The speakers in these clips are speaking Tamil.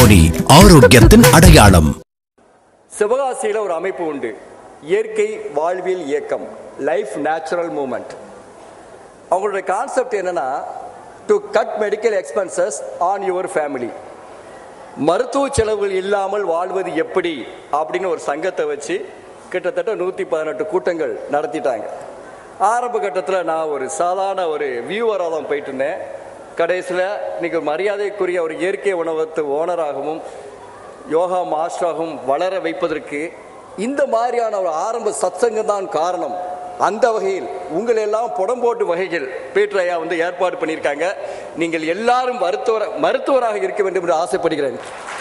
பொடி ஆரோக்கியத்தின் அடையாளம் சிவகாசியில் ஒரு அமைப்பு உண்டு இயற்கை வாழ்வியல் இயக்கம் லைஃப் நேச்சுரல் மூமெண்ட் அவங்களோட கான்செப்ட் என்னன்னா to cut medical expenses on your family மருத்துவ செலவுகள் இல்லாமல் வாழ்வது எப்படி அப்படின்னு ஒரு சங்கத்தை வச்சு கிட்டத்தட்ட நூற்றி பதினெட்டு கூட்டங்கள் நடத்திட்டாங்க ஆரம்ப கட்டத்தில் நான் ஒரு சாதாரண ஒரு வியூவராக தான் போயிட்டு இருந்தேன் கடைசியில் இன்னைக்கு ஒரு மரியாதைக்குரிய ஒரு இயற்கை உணவகத்து ஓனராகவும் யோகா மாஸ்டராகவும் வளர வைப்பதற்கு இந்த மாதிரியான ஒரு ஆரம்ப சத்சங்கம் தான் காரணம் அந்த வகையில் உங்கள் எல்லாம் புடம்போட்டு வகைகள் பீட்டர் ஐயா வந்து ஏற்பாடு பண்ணியிருக்காங்க நீங்கள் எல்லாரும் மருத்துவர் மருத்துவராக இருக்க வேண்டும் என்று ஆசைப்படுகிறேன்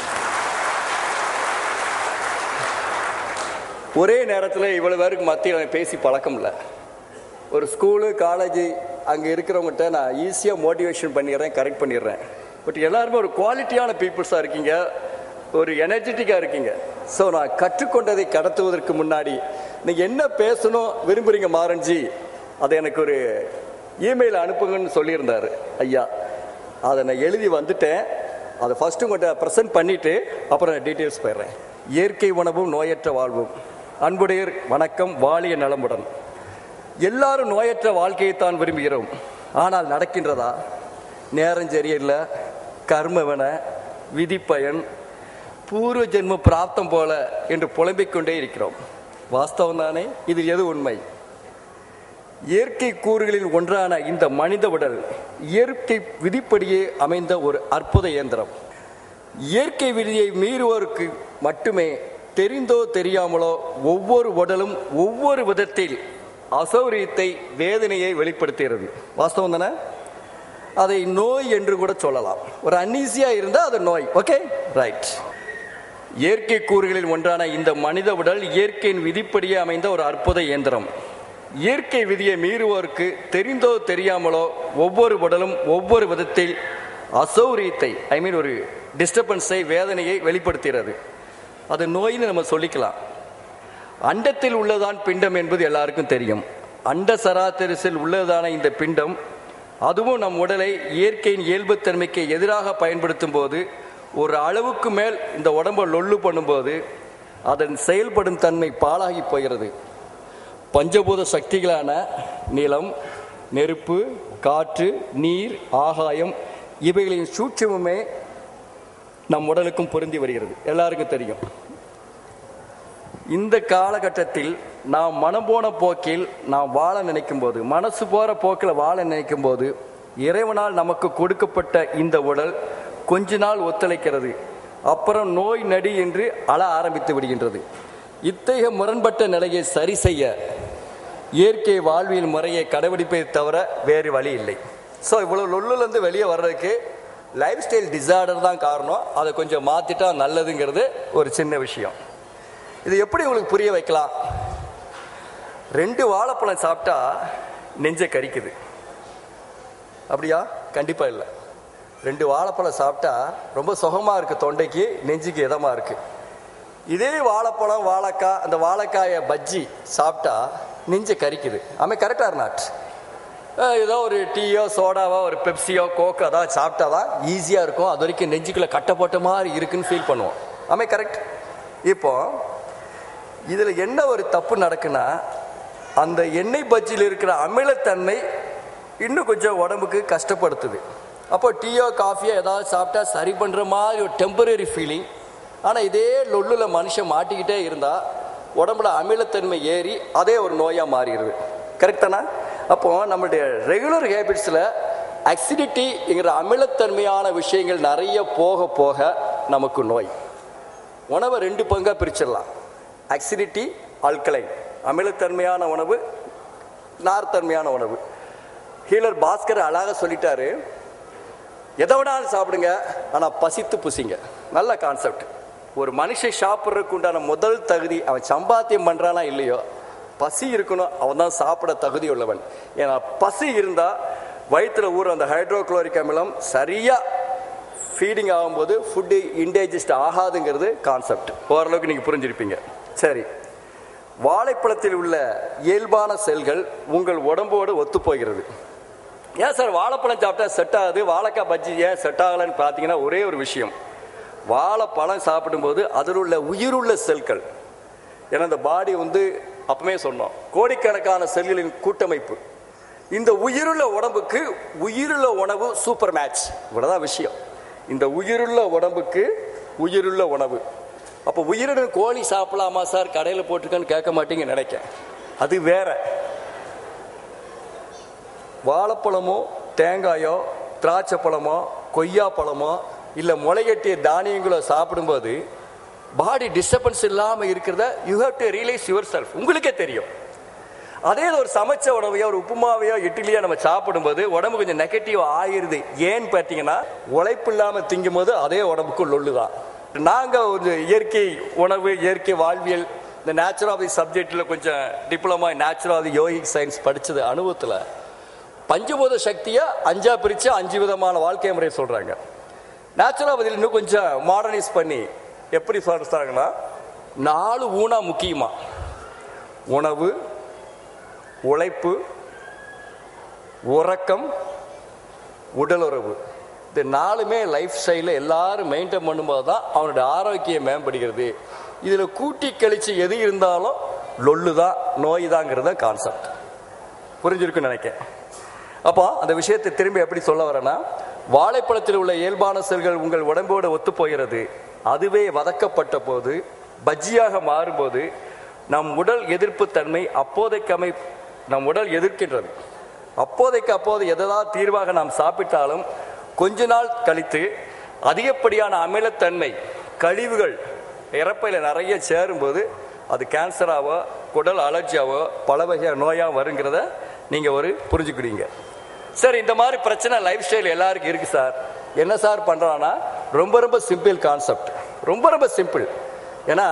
ஒரே நேரத்தில் இவ்வளவு பேருக்கு மத்தியில் நான் பேசி பழக்கம் இல்லை ஒரு ஸ்கூலு காலேஜ் அங்கே இருக்கிறவங்ககிட்ட நான் ஈஸியாக மோட்டிவேஷன் பண்ணிடுறேன் கரெக்ட் பண்ணிடுறேன் பட் எல்லாருமே ஒரு குவாலிட்டியான பீப்புள்ஸாக இருக்கீங்க ஒரு எனர்ஜெட்டிக்காக இருக்கீங்க ஸோ நான் கற்றுக்கொண்டதை கடத்துவதற்கு முன்னாடி நீங்கள் என்ன பேசணும் விரும்புகிறீங்க மாரஞ்சி அதை எனக்கு ஒரு இமெயில் அனுப்புங்கன்னு சொல்லியிருந்தார் ஐயா அதை நான் எழுதி வந்துட்டேன் அதை ஃபஸ்ட்டு உங்கள்கிட்ட ப்ரெசென்ட் பண்ணிவிட்டு அப்புறம் நான் டீட்டெயில்ஸ் போயிடுறேன் இயற்கை உணவும் நோயற்ற வாழ்வும் அன்புடையர் வணக்கம் வாழிய நலமுடன் எல்லாரும் நோயற்ற வாழ்க்கையைத்தான் விரும்புகிறோம் ஆனால் நடக்கின்றதா நேரம் சரியில்லை கர்மவன விதிப்பயன் பூர்வ ஜென்ம பிராப்தம் போல என்று புலம்பிக் கொண்டே இருக்கிறோம் வாஸ்தவம் தானே இதில் எது உண்மை இயற்கை கூறுகளில் ஒன்றான இந்த மனித உடல் இயற்கை விதிப்படியே அமைந்த ஒரு அற்புத இயந்திரம் இயற்கை விதியை மீறுவோருக்கு மட்டுமே தெரிந்தோ தெரியாமலோ ஒவ்வொரு உடலும் ஒவ்வொரு விதத்தில் அசௌரியத்தை வேதனையை வெளிப்படுத்துகிறது வாஸ்தவம் தானே அதை நோய் என்று கூட சொல்லலாம் ஒரு அன்னீசியா இருந்தால் அது நோய் ஓகே ரைட் இயற்கை கூறுகளில் ஒன்றான இந்த மனித உடல் இயற்கையின் விதிப்படியே அமைந்த ஒரு அற்புத இயந்திரம் இயற்கை விதியை மீறுவோருக்கு தெரிந்தோ தெரியாமலோ ஒவ்வொரு உடலும் ஒவ்வொரு விதத்தில் அசௌரியத்தை ஐ மீன் ஒரு டிஸ்டர்பன்ஸை வேதனையை வெளிப்படுத்துகிறது அது நோயின்னு நம்ம சொல்லிக்கலாம் அண்டத்தில் உள்ளதான் பிண்டம் என்பது எல்லாருக்கும் தெரியும் அண்ட சராசரிசில் உள்ளதான இந்த பிண்டம் அதுவும் நம் உடலை இயற்கையின் இயல்புத்தன்மைக்கு எதிராக பயன்படுத்தும் போது ஒரு அளவுக்கு மேல் இந்த உடம்பை லொல்லு பண்ணும்போது அதன் செயல்படும் தன்மை பாழாகி போகிறது பஞ்சபூத சக்திகளான நிலம் நெருப்பு காற்று நீர் ஆகாயம் இவைகளின் சூட்சமுமே நம் உடலுக்கும் பொருந்தி வருகிறது எல்லாருக்கும் தெரியும் இந்த காலகட்டத்தில் நாம் மனம் போன போக்கில் நாம் வாழ நினைக்கும் போது மனசு போற போக்கில் வாழ நினைக்கும் போது இறைவனால் நமக்கு கொடுக்கப்பட்ட இந்த உடல் கொஞ்ச நாள் ஒத்துழைக்கிறது அப்புறம் நோய் நடி என்று அழ ஆரம்பித்து விடுகின்றது இத்தகைய முரண்பட்ட நிலையை சரி செய்ய இயற்கை வாழ்வியல் முறையை கடைபிடிப்பதை தவிர வேறு வழி இல்லை ஸோ இவ்வளோ லொல்லுலேருந்து வெளியே வர்றதுக்கு லைஃப் ஸ்டைல் டிசார்டர் தான் காரணம் அதை கொஞ்சம் மாற்றிட்டா நல்லதுங்கிறது ஒரு சின்ன விஷயம் இது எப்படி உங்களுக்கு புரிய வைக்கலாம் ரெண்டு வாழைப்பழம் சாப்பிட்டா நெஞ்சை கரிக்குது அப்படியா கண்டிப்பாக இல்லை ரெண்டு வாழைப்பழம் சாப்பிட்டா ரொம்ப சுகமாக இருக்குது தொண்டைக்கு நெஞ்சுக்கு இதமாக இருக்குது இதே வாழைப்பழம் வாழைக்காய் அந்த வாழைக்காயை பஜ்ஜி சாப்பிட்டா நெஞ்சை கரிக்குது ஆமாம் கரெக்டாக நாட் ஏதோ ஒரு டீயோ சோடாவோ ஒரு பெப்சியோ கோக்கோ அதாவது சாப்பிட்டா தான் ஈஸியாக இருக்கும் அது வரைக்கும் நெஞ்சுக்குள்ளே கட்டை போட்ட மாதிரி இருக்குன்னு ஃபீல் பண்ணுவோம் ஆமாம் கரெக்ட் இப்போ இதில் என்ன ஒரு தப்பு நடக்குன்னா அந்த எண்ணெய் பஜ்ஜியில் இருக்கிற அமிலத்தன்மை இன்னும் கொஞ்சம் உடம்புக்கு கஷ்டப்படுத்துது அப்போ டீயோ காஃபியோ ஏதாவது சாப்பிட்டா சரி பண்ணுற மாதிரி ஒரு டெம்பரரி ஃபீலிங் ஆனால் இதே லொல்லில் மனுஷன் மாட்டிக்கிட்டே இருந்தால் உடம்புல அமிலத்தன்மை ஏறி அதே ஒரு நோயாக மாறிடுது கரெக்ட் தானே அப்போ நம்மளுடைய ரெகுலர் ஹேபிட்ஸில் அசிடிட்டிங்கிற அமிலத்தன்மையான விஷயங்கள் நிறைய போக போக நமக்கு நோய் உணவை ரெண்டு பங்காக பிரிச்சிடலாம் அசிடிட்டி அல்கலைன் அமிலத்தன்மையான உணவு நார்த்தன்மையான உணவு ஹீலர் பாஸ்கர் அழகாக சொல்லிட்டாரு எதை வேணாலும் சாப்பிடுங்க ஆனால் பசித்து புசிங்க நல்ல கான்செப்ட் ஒரு மனுஷன் சாப்பிட்றதுக்கு உண்டான முதல் தகுதி அவன் சம்பாத்தியம் பண்ணுறானா இல்லையோ பசி இருக்கணும் அவன் தான் சாப்பிட தகுதி உள்ளவன் ஏன்னா பசி இருந்தால் வயிற்றுல ஊற அந்த ஹைட்ரோக்ளோரிக் அமிலம் சரியாக ஃபீடிங் ஆகும்போது ஃபுட்டு இன்டைஜஸ்ட் ஆகாதுங்கிறது கான்செப்ட் ஓரளவுக்கு நீங்கள் புரிஞ்சிருப்பீங்க சரி வாழைப்பழத்தில் உள்ள இயல்பான செல்கள் உங்கள் உடம்போடு ஒத்துப்போகிறது ஏன் சார் வாழைப்பழம் சாப்பிட்டா செட் ஆகுது வாழைக்காய் பஜ்ஜி ஏன் செட் ஆகலைன்னு பார்த்தீங்கன்னா ஒரே ஒரு விஷயம் வாழைப்பழம் சாப்பிடும்போது அதில் உள்ள உயிருள்ள செல்கள் ஏன்னா இந்த பாடி வந்து அப்பவே சொன்னோம் கோடிக்கணக்கான செல்களின் கூட்டமைப்பு இந்த உயிருள்ள உடம்புக்கு உயிருள்ள உணவு சூப்பர் மேட்ச் இவ்வளவுதான் விஷயம் இந்த உயிருள்ள உடம்புக்கு உயிருள்ள உணவு அப்போ உயிருடன் கோழி சாப்பிடலாமா சார் கடையில் போட்டிருக்கேன்னு கேட்க மாட்டீங்க நினைக்க அது வேற வாழைப்பழமோ தேங்காயோ திராட்சை பழமோ கொய்யா பழமோ இல்லை முளைகட்டிய தானியங்களோ சாப்பிடும்போது பாடி டிஸ்டர்பன்ஸ் இல்லாமல் இருக்கிறத you have to realise your self உங்களுக்கே தெரியும் அதே ஒரு சமைச்ச உணவையோ ஒரு உப்புமாவையோ இட்லியோ நம்ம சாப்பிடும்போது உடம்பு கொஞ்சம் நெகட்டிவ் ஆயிருது ஏன்னு பார்த்தீங்கன்னா உழைப்பு இல்லாமல் திங்கும் போது அதே உடம்புக்கு லொல்லுதான் நாங்கள் ஒரு இயற்கை உணவு இயற்கை வாழ்வியல் இந்த நேச்சுராபதி சப்ஜெக்டில் கொஞ்சம் டிப்ளமா நேச்சுராபதி யோகிக் சயின்ஸ் படித்தது அனுபவத்தில் பஞ்சபூத சக்தியை அஞ்சா பிரித்து அஞ்சு விதமான வாழ்க்கை முறை சொல்கிறாங்க நேச்சுராபதியில் இன்னும் கொஞ்சம் மாடர்னைஸ் பண்ணி எப்படி சொல்கிறாங்கன்னா நாலு ஊனா முக்கியமா உணவு உழைப்பு உறக்கம் உடலுறவு இந்த நாலுமே லைஃப் ஸ்டைலில் எல்லாரும் மெயின்டைன் பண்ணும்போது தான் அவனுடைய ஆரோக்கியம் மேம்படுகிறது இதில் கூட்டி கழிச்சு எது இருந்தாலும் லொல்லு தான் நோய் தாங்கிறத கான்செப்ட் புரிஞ்சிருக்குன்னு நினைக்கிறேன் அப்போ அந்த விஷயத்தை திரும்பி எப்படி சொல்ல வரேன்னா வாழைப்பழத்தில் உள்ள இயல்பான செல்கள் உங்கள் உடம்போடு ஒத்து போகிறது அதுவே வதக்கப்பட்ட போது பஜ்ஜியாக மாறும்போது நம் உடல் எதிர்ப்பு தன்மை அப்போதைக்கு அமை நம் உடல் எதிர்க்கின்றது அப்போதைக்கு அப்போது எதாவது தீர்வாக நாம் சாப்பிட்டாலும் கொஞ்ச நாள் கழித்து அதிகப்படியான அமிலத்தன்மை கழிவுகள் இறப்பையில் நிறைய சேரும்போது அது கேன்சராவோ குடல் அலர்ஜியாவோ பல வகையான நோயாக வருங்கிறத நீங்கள் ஒரு புரிஞ்சுக்கிடுவீங்க சார் இந்த மாதிரி பிரச்சனை லைஃப் ஸ்டைல் எல்லாருக்கும் இருக்கு சார் என்ன சார் பண்ணுறான்னா ரொம்ப ரொம்ப சிம்பிள் கான்செப்ட் ரொம்ப ரொம்ப சிம்பிள் ஏன்னா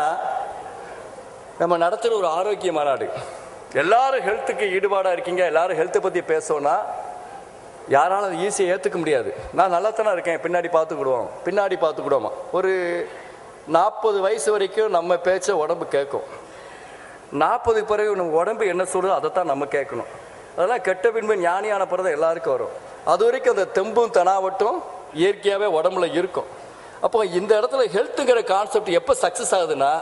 நம்ம நடத்துகிற ஒரு ஆரோக்கிய மாநாடு எல்லாரும் ஹெல்த்துக்கு ஈடுபாடாக இருக்கீங்க எல்லாரும் ஹெல்த்தை பற்றி பேசோன்னா யாராலும் அதை ஈஸியாக ஏற்றுக்க முடியாது நான் நல்லா தானே இருக்கேன் பின்னாடி பார்த்துக்கிடுவோம் பின்னாடி பார்த்துக்கிடுவோமா ஒரு நாற்பது வயசு வரைக்கும் நம்ம பேச்ச உடம்பு கேட்கும் நாற்பது பிறகு நம்ம உடம்பு என்ன சொல்லுதோ அதை தான் நம்ம கேட்கணும் அதெல்லாம் கெட்ட பின்பு ஞானியான பிறகு எல்லாருக்கும் வரும் அது வரைக்கும் அந்த தெம்பும் தனாவட்டும் இயற்கையாகவே உடம்புல இருக்கும் அப்போ இந்த இடத்துல ஹெல்த்துங்கிற கான்செப்ட் எப்போ சக்ஸஸ் ஆகுதுன்னா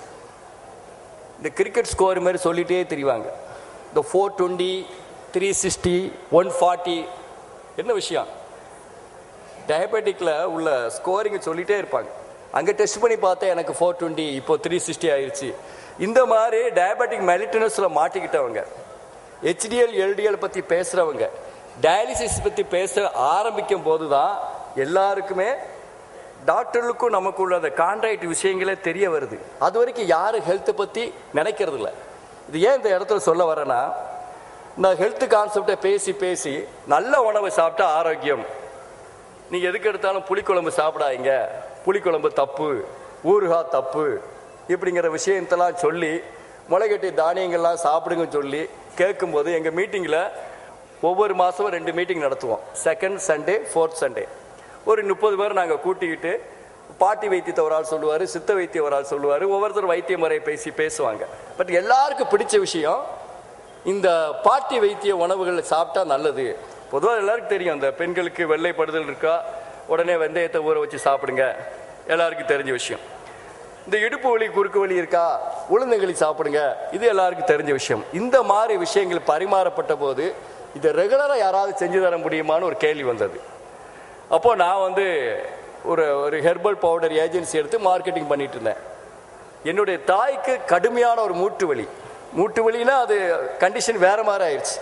இந்த கிரிக்கெட் ஸ்கோர் மாதிரி சொல்லிட்டே தெரிவாங்க இந்த four twenty three sixty one forty என்ன விஷயம் டயபெட்டிக்கில் உள்ள ஸ்கோரிங் சொல்லிட்டே இருப்பாங்க அங்கே டெஸ்ட் பண்ணி பார்த்தா எனக்கு ஃபோர் டுவெண்ட்டி இப்போ த்ரீ சிக்ஸ்டி ஆயிடுச்சு இந்த மாதிரி டயபெட்டிக் மெலிட்டனஸில் மாட்டிக்கிட்டவங்க ஹெச்டிஎல் எல்டிஎல் பற்றி பேசுகிறவங்க டயாலிசிஸ் பற்றி பேச ஆரம்பிக்கும் போது தான் எல்லாருக்குமே டாக்டர்களுக்கும் நமக்கு உள்ள அந்த கான்ட்ராக்ட் விஷயங்களே தெரிய வருது அது வரைக்கும் யாரும் ஹெல்த்தை பற்றி நினைக்கிறது இல்லை இது ஏன் இந்த இடத்துல சொல்ல வரேன்னா இந்த ஹெல்த் கான்செப்டை பேசி பேசி நல்ல உணவை சாப்பிட்டா ஆரோக்கியம் நீங்கள் எதுக்கு எடுத்தாலும் புளிக்குழம்பு சாப்பிடாதீங்க புளிக்குழம்பு தப்பு ஊறுகாய் தப்பு இப்படிங்கிற விஷயத்தெல்லாம் சொல்லி முளைகட்டி தானியங்கள்லாம் சாப்பிடுங்கன்னு சொல்லி கேட்கும்போது எங்கள் மீட்டிங்கில் ஒவ்வொரு மாதமும் ரெண்டு மீட்டிங் நடத்துவோம் செகண்ட் சண்டே ஃபோர்த் சண்டே ஒரு முப்பது பேர் நாங்கள் கூட்டிக்கிட்டு பாட்டி வைத்தியத்தை ஒரு ஆள் சொல்லுவார் சித்த வைத்தியம் ஒரு ஆள் சொல்லுவார் ஒவ்வொருத்தர் வைத்திய முறையை பேசி பேசுவாங்க பட் எல்லாருக்கும் பிடிச்ச விஷயம் இந்த பாட்டி வைத்திய உணவுகளை சாப்பிட்டா நல்லது பொதுவாக எல்லாருக்கும் தெரியும் இந்த பெண்களுக்கு வெள்ளைப்படுதல் இருக்கா உடனே வெந்தயத்தை ஊற வச்சு சாப்பிடுங்க எல்லாருக்கும் தெரிஞ்ச விஷயம் இந்த இடுப்பு வலி குறுக்கு வலி இருக்கா உளுந்தங்களி சாப்பிடுங்க இது எல்லாருக்கும் தெரிஞ்ச விஷயம் இந்த மாதிரி விஷயங்கள் பரிமாறப்பட்ட போது இதை ரெகுலராக யாராவது செஞ்சு தர முடியுமான்னு ஒரு கேள்வி வந்தது அப்போ நான் வந்து ஒரு ஒரு ஹெர்பல் பவுடர் ஏஜென்சி எடுத்து மார்க்கெட்டிங் பண்ணிட்டு இருந்தேன் என்னுடைய தாய்க்கு கடுமையான ஒரு மூட்டு வலி மூட்டு வலினா அது கண்டிஷன் வேற மாதிரி ஆயிடுச்சு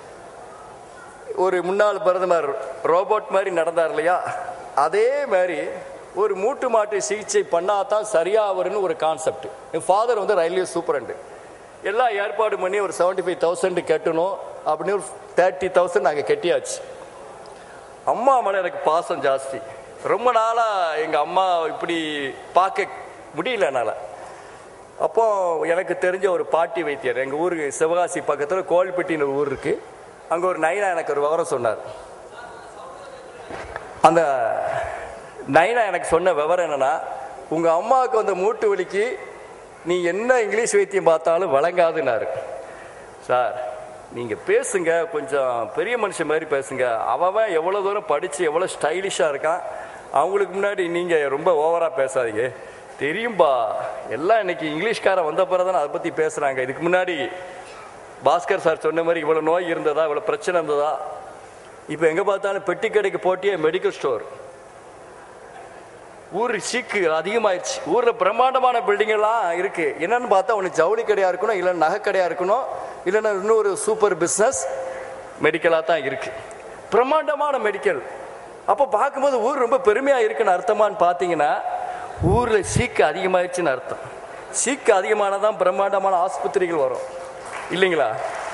ஒரு முன்னாள் பிரதமர் ரோபோட் மாதிரி நடந்தார் இல்லையா அதே மாதிரி ஒரு மூட்டு மாட்டு சிகிச்சை பண்ணாதான் சரியா வரும்னு ஒரு கான்செப்ட் என் ஃபாதர் வந்து ரயில்வே சூப்பரண்டு எல்லாம் ஏற்பாடு பண்ணி ஒரு செவன்டி ஃபைவ் தௌசண்ட் கட்டணும் அப்படின்னு ஒரு தேர்ட்டி தௌசண்ட் நாங்கள் கட்டியாச்சு அம்மா மேலே எனக்கு பாசம் ஜாஸ்தி ரொம்ப நாளாக எங்கள் அம்மா இப்படி பார்க்க முடியல என்னால் அப்போ எனக்கு தெரிஞ்ச ஒரு பாட்டி வைத்தியர் எங்கள் ஊருக்கு சிவகாசி பக்கத்தில் கோல்பட்டின்னு ஒரு ஊர் இருக்கு அங்கே ஒரு நைனா எனக்கு ஒரு விவரம் சொன்னார் அந்த நைனா எனக்கு சொன்ன விவரம் என்னன்னா உங்கள் அம்மாவுக்கு வந்த மூட்டு வலிக்கு நீ என்ன இங்கிலீஷ் வைத்தியம் பார்த்தாலும் வழங்காதுன்னாரு சார் நீங்கள் பேசுங்க கொஞ்சம் பெரிய மனுஷன் மாதிரி பேசுங்க அவன் எவ்வளோ தூரம் படித்து எவ்வளோ ஸ்டைலிஷாக இருக்கான் அவங்களுக்கு முன்னாடி நீங்கள் ரொம்ப ஓவராக பேசாதீங்க தெரியும்பா எல்லாம் இன்னைக்கு இங்கிலீஷ்காரன் வந்த பிறகு தானே அதை பற்றி பேசுகிறாங்க இதுக்கு முன்னாடி பாஸ்கர் சார் சொன்ன மாதிரி இவ்வளோ நோய் இருந்ததா இவ்வளோ பிரச்சனை இருந்ததா இப்போ எங்கே பார்த்தாலும் பெட்டி கடைக்கு போட்டியே மெடிக்கல் ஸ்டோர் ஊர் சீக்கு அதிகமாயிருச்சு ஊரில் பிரம்மாண்டமான பில்டிங் எல்லாம் இருக்கு என்னன்னு பார்த்தா ஒன்று ஜவுளி கடையாக இருக்கணும் இல்லை நகை கடையாக இருக்கணும் இல்லைன்னா இன்னொரு சூப்பர் பிஸ்னஸ் மெடிக்கலாக தான் இருக்கு பிரம்மாண்டமான மெடிக்கல் அப்போ பார்க்கும்போது ஊர் ரொம்ப பெருமையாக இருக்குன்னு அர்த்தமான்னு பார்த்தீங்கன்னா ஊரில் சீக்கு அதிகமாயிருச்சுன்னு அர்த்தம் சீக்கு அதிகமானதான் பிரம்மாண்டமான ஆஸ்பத்திரிகள் வரும் இல்லைங்களா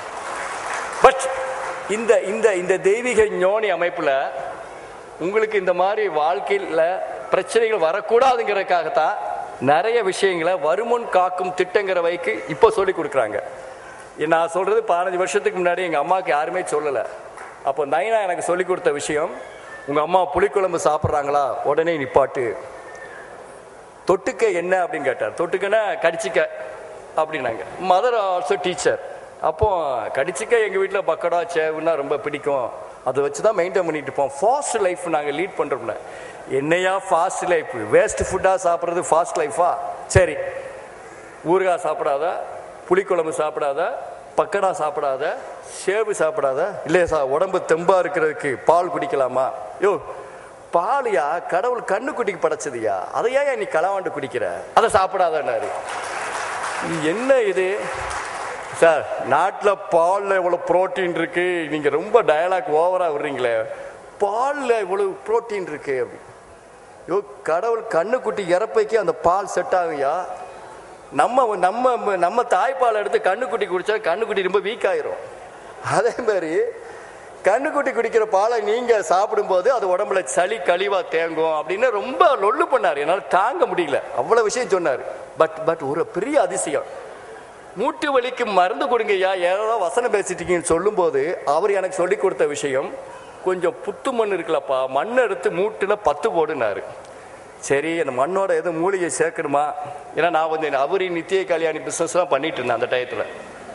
பட் இந்த இந்த இந்த தெய்வீக ஞோனி அமைப்பில் உங்களுக்கு இந்த மாதிரி வாழ்க்கையில் பிரச்சனைகள் வரக்கூடாதுங்கிறதுக்காகத்தான் நிறைய விஷயங்களை வருமுன் காக்கும் திட்டங்கிற வைக்கு இப்போ சொல்லி கொடுக்குறாங்க நான் சொல்கிறது பதினஞ்சு வருஷத்துக்கு முன்னாடி எங்கள் அம்மாவுக்கு யாருமே சொல்லலை அப்போ நைனா எனக்கு சொல்லி கொடுத்த விஷயம் உங்கள் அம்மா புளிக்குழம்பு சாப்பிட்றாங்களா உடனே நிப்பாட்டு தொட்டுக்க என்ன அப்படின்னு கேட்டார் தொட்டுக்கன்னா கடிச்சிக்க அப்படின்னாங்க மதர் ஆல்சோ டீச்சர் அப்போ கடிச்சிக்க எங்கள் வீட்டில் பக்கடா சேவுன்னா ரொம்ப பிடிக்கும் அதை வச்சு தான் மெயின்டைன் பண்ணிட்டு இருப்போம் ஃபாஸ்ட் லைஃப் நாங்கள் லீட் பண்ணுறோம்ல என்னையா ஃபாஸ்ட் லைஃப் வேஸ்ட் ஃபுட்டாக சாப்பிட்றது ஃபாஸ்ட் லைஃபா சரி ஊறுகாய் சாப்பிடாத புளிக்குழம்பு சாப்பிடாத பக்கடா சாப்பிடாத சேவு சாப்பிடாத இல்லையா சார் உடம்பு தெம்பா இருக்கிறதுக்கு பால் குடிக்கலாமா யோ பாலியா கடவுள் கண்ணுக்குட்டிக்கு படைச்சதுயா அதை ஏன் நீ களவாண்டு குடிக்கிற அதை சாப்பிடாதன்னாரு இது என்ன இது சார் நாட்டில் பாலில் இவ்வளோ புரோட்டீன் இருக்கு நீங்கள் ரொம்ப டயலாக் ஓவராக விடுறீங்களே பாலில் இவ்வளோ புரோட்டீன் இருக்கு அப்படி யோ கடவுள் கண்ணுக்குட்டி இறப்பைக்கு அந்த பால் செட் ஆகுயா நம்ம நம்ம நம்ம தாய்ப்பால் எடுத்து கண்ணுக்குட்டி குடிச்சா கண்ணுக்குட்டி ரொம்ப வீக் ஆயிரும் அதே மாதிரி கண்ணுக்குட்டி குடிக்கிற பாலை நீங்க சாப்பிடும்போது அது உடம்புல சளி கழிவா தேங்கும் அப்படின்னு ரொம்ப லொல்லு பண்ணார் என்னால் தாங்க முடியல அவ்வளவு விஷயம் சொன்னார் பட் பட் ஒரு பெரிய அதிசயம் மூட்டு வலிக்கு மருந்து கொடுங்கய்யா ஏதோ வசனம் பேசிட்டீங்கன்னு சொல்லும்போது அவர் எனக்கு சொல்லி கொடுத்த விஷயம் கொஞ்சம் புத்து மண் இருக்குல்லப்பா மண் எடுத்து மூட்டுல பத்து போடுனாரு சரி அந்த மண்ணோட எதுவும் மூலிகை சேர்க்கணுமா ஏன்னா நான் வந்து அவரி நித்திய கல்யாணி பிஸ்னஸ்லாம் பண்ணிட்டு இருந்தேன் அந்த டயத்தில்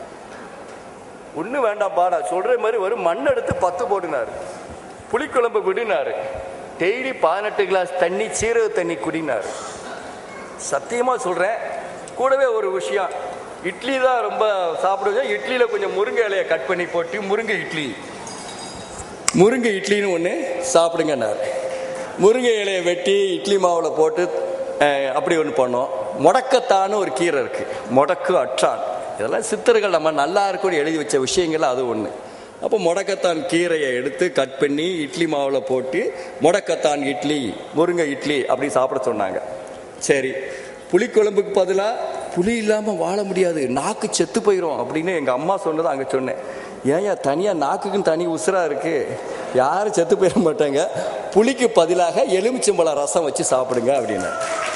ஒன்றும் வேண்டாம்ப்பா நான் சொல்கிற மாதிரி ஒரு மண் எடுத்து பத்து போடுனாரு புளிக்குழம்பு விடுனாரு டெய்லி பதினெட்டு கிளாஸ் தண்ணி சீரக தண்ணி குடினாரு சத்தியமாக சொல்கிறேன் கூடவே ஒரு விஷயம் இட்லி தான் ரொம்ப சாப்பிடுவேன் இட்லியில் கொஞ்சம் முருங்கை இலையை கட் பண்ணி போட்டு முருங்கை இட்லி முருங்கை இட்லின்னு ஒன்று சாப்பிடுங்கன்னாரு முருங்கை இலையை வெட்டி இட்லி மாவில் போட்டு அஹ், அப்படி ஒன்று பண்ணோம் முடக்கத்தான்னு ஒரு கீரை இருக்குது முடக்கு அற்றான் இதெல்லாம் சித்தர்கள் நம்ம நல்லா இருக்கும்னு எழுதி வச்ச விஷயங்கள் அது ஒன்று அப்போ முடக்கத்தான் கீரையை எடுத்து கட் பண்ணி இட்லி மாவில் போட்டு முடக்கத்தான் இட்லி முருங்கை இட்லி அப்படி சாப்பிட சொன்னாங்க சரி புளிக்குழம்புக்கு பதிலாக புளி இல்லாமல் வாழ முடியாது நாக்கு செத்து போயிடும் அப்படின்னு எங்கள் அம்மா சொன்னதை அங்கே சொன்னேன் ஏன்யா தனியாக நாக்குக்குன்னு தனி உசுரா இருக்கு யாரும் செத்து போயிட மாட்டாங்க புளிக்கு பதிலாக எலுமிச்சம்பழம் ரசம் வச்சு சாப்பிடுங்க அப்படின்னு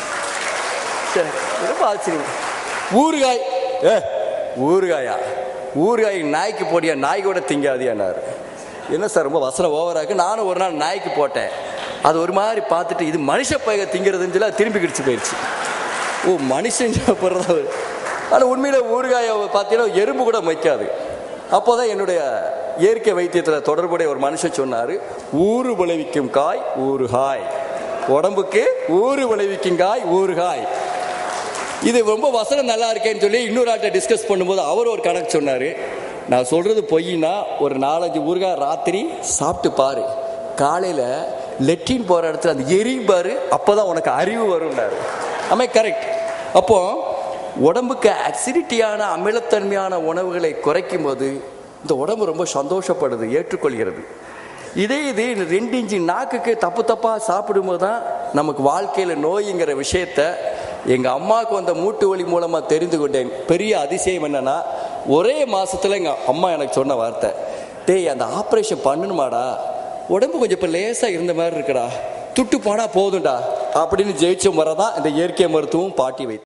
சரி ரொம்ப ஆச்சரியம் ஊறுகாய் ஏ ஊறுகாயா ஊறுகாய் நாய்க்கு போடியா நாய் கூட திங்காதியானார் என்ன சார் ரொம்ப வசனம் ஓவரா இருக்கு நானும் ஒரு நாள் நாய்க்கு போட்டேன் அது ஒரு மாதிரி பார்த்துட்டு இது மனுஷ பைய திங்கிறதுன்னு சொல்லி அது திரும்பி கிடிச்சு போயிடுச்சு ஓ மனுஷன் சாப்பிட்றது ஆனால் உண்மையில் ஊறுகாயை பார்த்தீங்கன்னா எறும்பு கூட வைக்காது அப்போதான் என்னுடைய இயற்கை வைத்தியத்தில் தொடர்புடைய ஒரு மனுஷன் சொன்னார் ஊறு விளைவிக்கும் காய் ஊறுகாய் உடம்புக்கு ஊறு விளைவிக்கும் காய் ஊறுகாய் இது ரொம்ப வசனம் நல்லா இருக்கேன்னு சொல்லி இன்னொரு ஆள்கிட்ட டிஸ்கஸ் பண்ணும்போது அவர் ஒரு கணக்கு சொன்னார் நான் சொல்றது பொய்னா ஒரு நாலஞ்சு ஊறுகாய் ராத்திரி சாப்பிட்டு பாரு காலையில் லெட்டின் போகிற இடத்துல அந்த எரியும் பாரு அப்போதான் உனக்கு அறிவு வரும்னாரு ஆமே கரெக்ட் அப்போ உடம்புக்கு அசிடிட்டியான அமிலத்தன்மையான உணவுகளை குறைக்கும் போது இந்த உடம்பு ரொம்ப சந்தோஷப்படுது ஏற்றுக்கொள்கிறது இதே இது இந்த ரெண்டு இன்ச்சு நாக்குக்கு தப்பு தப்பாக சாப்பிடும்போது தான் நமக்கு வாழ்க்கையில் நோய்ங்கிற விஷயத்த எங்கள் அம்மாவுக்கு வந்த மூட்டு வலி மூலமாக தெரிந்து கொண்டேன் பெரிய அதிசயம் என்னன்னா ஒரே மாசத்துல எங்கள் அம்மா எனக்கு சொன்ன வார்த்தை டேய் அந்த ஆப்ரேஷன் பண்ணணுமாடா உடம்பு கொஞ்சம் இப்போ லேசாக இருந்த மாதிரி இருக்குடா துட்டு போனா போதும்டா அப்படின்னு ஜெயிச்ச முறை தான் இந்த இயற்கை மருத்துவம் பாட்டி வைத்து